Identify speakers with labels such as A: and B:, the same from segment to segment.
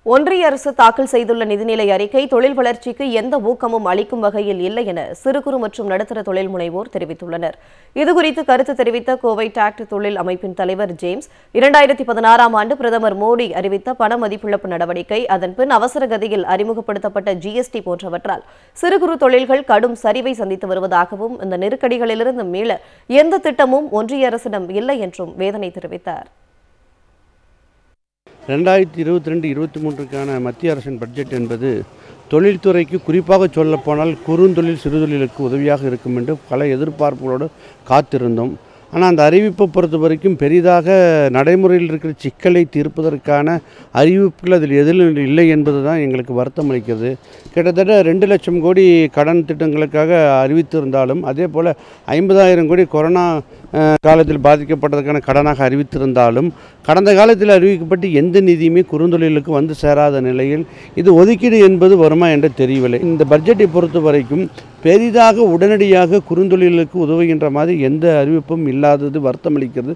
A: ஒன்றிய அரசு தாக்கல் செய்துள்ள நிதிநிலை அறிக்கை தொழில் வளர்ச்சிக்கு எந்த ஊக்கமும் அளிக்கும் வகையில் இல்லை என சிறு குறு மற்றும் நடுத்தர தொழில் முனைவோர் தெரிவித்துள்ளனர் இதுகுறித்து கருத்து தெரிவித்த கோவை டாக்ட் தொழில் அமைப்பின் தலைவர் ஜேம்ஸ் இரண்டாயிரத்தி பதினாறாம் ஆண்டு பிரதமர் மோடி அறிவித்த பண மதிப்பிழப்பு நடவடிக்கை அதன்பின் அவசர கதியில் அறிமுகப்படுத்தப்பட்ட ஜிஎஸ்டி போன்றவற்றால் சிறு குறு தொழில்கள் கடும் சரிவை சந்தித்து வருவதாகவும் இந்த நெருக்கடிகளிலிருந்து மீள எந்த திட்டமும் ஒன்றிய அரசிடம் இல்லை என்றும் வேதனை தெரிவித்தார்
B: ரெண்டாயிரத்தி இருபத்தி ரெண்டு இருபத்தி மூன்றுக்கான மத்திய அரசின் பட்ஜெட் என்பது தொழில்துறைக்கு குறிப்பாக சொல்லப்போனால் குறுந்தொழில் சிறுதொழிலுக்கு உதவியாக இருக்கும் என்று பல எதிர்பார்ப்புகளோடு காத்திருந்தோம் ஆனால் அந்த அறிவிப்பை பொறுத்த வரைக்கும் பெரிதாக நடைமுறையில் இருக்கிற சிக்கலை தீர்ப்பதற்கான அறிவிப்புகள் அதில் எதிலும் இல்லை என்பது தான் எங்களுக்கு வருத்தம் அளிக்கிறது கிட்டத்தட்ட ரெண்டு லட்சம் கோடி கடன் திட்டங்களுக்காக அறிவித்திருந்தாலும் அதே போல் ஐம்பதாயிரம் கோடி கொரோனா அஹ், காலத்தில் பாதிக்கப்பட்டதற்கான கடனாக அறிவித்திருந்தாலும் கடந்த காலத்தில் அறிவிக்கப்பட்டு எந்த நிதியுமே குறுந்தொழிலுக்கு வந்து சேராத நிலையில் இது ஒதுக்கீடு என்பது வருமா என்று தெரியவில்லை இந்த பட்ஜெட்டை பொறுத்த வரைக்கும் பெரிதாக உடனடியாக குறுந்தொழிலுக்கு உதவுகின்ற மாதிரி எந்த அறிவிப்பும் இல்லாதது வருத்தமளிக்கிறது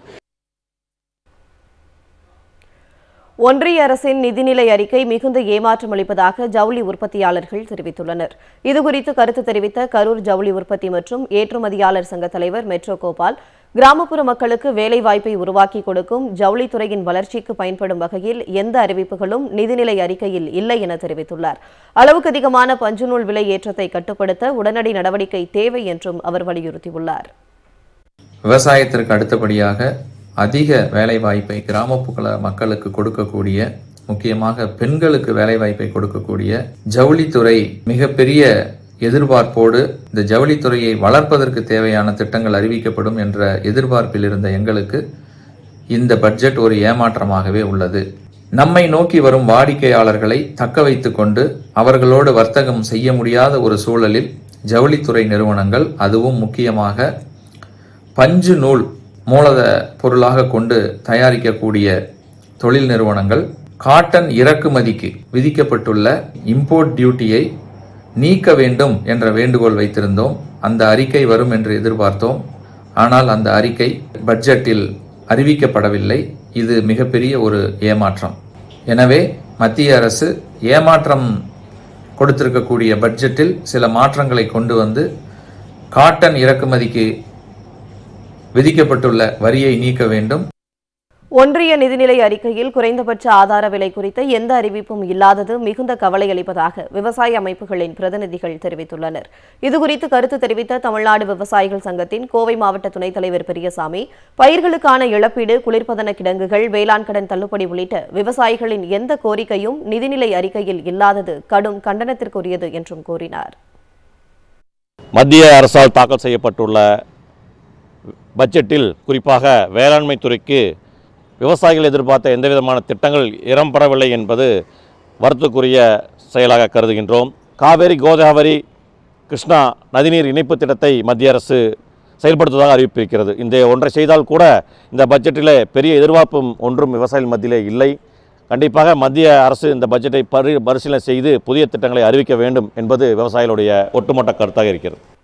A: ஒன்றிய அரசின் நிதிநிலை அறிக்கை மிகுந்த ஏமாற்றம் அளிப்பதாக ஜவுளி உற்பத்தியாளர்கள் தெரிவித்துள்ளனர் இதுகுறித்து கருத்து தெரிவித்த கரூர் ஜவுளி உற்பத்தி மற்றும் ஏற்றுமதியாளர் சங்க தலைவர் மெட்ரோ கோபால் கிராமப்புற மக்களுக்கு வேலைவாய்ப்பை உருவாக்கி கொடுக்கும் ஜவுளித்துறையின் வளர்ச்சிக்கு பயன்படும் வகையில் எந்த அறிவிப்புகளும் நிதிநிலை அறிக்கையில் இல்லை என தெரிவித்துள்ளார் அளவுக்கு அதிகமான பஞ்சுநூல் விலை ஏற்றத்தை கட்டுப்படுத்த உடனடி நடவடிக்கை தேவை என்றும் அவர் வலியுறுத்தியுள்ளார்
C: விவசாயத்திற்கு அடுத்தபடியாக அதிக வேலைவாய்ப்பை கிராமப்புற மக்களுக்கு கொடுக்கக்கூடிய முக்கியமாக பெண்களுக்கு வேலைவாய்ப்பை கொடுக்கக்கூடிய ஜவுளித்துறை மிகப்பெரிய எதிர்பார்ப்போடு இந்த ஜவுளித்துறையை வளர்ப்பதற்கு தேவையான திட்டங்கள் அறிவிக்கப்படும் என்ற எதிர்பார்ப்பில் இருந்த எங்களுக்கு இந்த பட்ஜெட் ஒரு ஏமாற்றமாகவே உள்ளது நம்மை நோக்கி வரும் வாடிக்கையாளர்களை தக்க வைத்துக் கொண்டு அவர்களோடு வர்த்தகம் செய்ய முடியாத ஒரு சூழலில் ஜவுளித்துறை நிறுவனங்கள் அதுவும் முக்கியமாக பஞ்சு நூல் மூலத பொருளாக கொண்டு தயாரிக்கக்கூடிய தொழில் நிறுவனங்கள் காட்டன் இறக்குமதிக்கு விதிக்கப்பட்டுள்ள இம்போர்ட் டியூட்டியை நீக்க வேண்டும் என்ற வேண்டுகோள் வைத்திருந்தோம் அந்த அறிக்கை வரும் என்று எதிர்பார்த்தோம் ஆனால் அந்த அறிக்கை பட்ஜெட்டில் அறிவிக்கப்படவில்லை இது மிகப்பெரிய ஒரு ஏமாற்றம் எனவே மத்திய அரசு ஏமாற்றம் கொடுத்திருக்கக்கூடிய பட்ஜெட்டில் சில மாற்றங்களை கொண்டு வந்து காட்டன் இறக்குமதிக்கு விதிக்கப்பட்டுள்ள வரியை நீக்க வேண்டும்
A: ஒன்றிய நிதிநிலை அறிக்கையில் குறைந்தபட்ச ஆதார விலை குறித்த எந்த அறிவிப்பும் இல்லாதது மிகுந்த கவலை அளிப்பதாக விவசாய அமைப்புகளின் பிரதிநிதிகள் தெரிவித்துள்ளனர் இதுகுறித்து கருத்து தெரிவித்த தமிழ்நாடு விவசாயிகள் சங்கத்தின் கோவை மாவட்ட துணைத் தலைவர் பெரியசாமி பயிர்களுக்கான இழப்பீடு குளிர்பதன கிடங்குகள் வேளாண் கடன் தள்ளுபடி உள்ளிட்ட விவசாயிகளின் எந்த கோரிக்கையும் நிதிநிலை அறிக்கையில் இல்லாதது கடும் கண்டனத்திற்குரியது என்றும் கூறினார்
D: மத்திய அரசால் தாக்கல் செய்யப்பட்டுள்ள பட்ஜெட்டில் குறிப்பாக வேளாண்மை துறைக்கு விவசாயிகள் எதிர்பார்த்த எந்தவிதமான திட்டங்கள் இடம்பெறவில்லை என்பது வருத்தக்குரிய செயலாக கருதுகின்றோம் காவேரி கோதாவரி கிருஷ்ணா நதிநீர் இணைப்பு திட்டத்தை மத்திய அரசு செயல்படுத்துவதாக அறிவிப்பிருக்கிறது இந்த ஒன்றை செய்தால் கூட இந்த பட்ஜெட்டிலே பெரிய எதிர்பார்ப்பும் ஒன்றும் விவசாயிகள் மத்தியிலே இல்லை கண்டிப்பாக மத்திய அரசு இந்த பட்ஜெட்டை பரி பரிசீலனை செய்து புதிய திட்டங்களை அறிவிக்க வேண்டும் என்பது விவசாயிகளுடைய ஒட்டுமொத்த கருத்தாக இருக்கிறது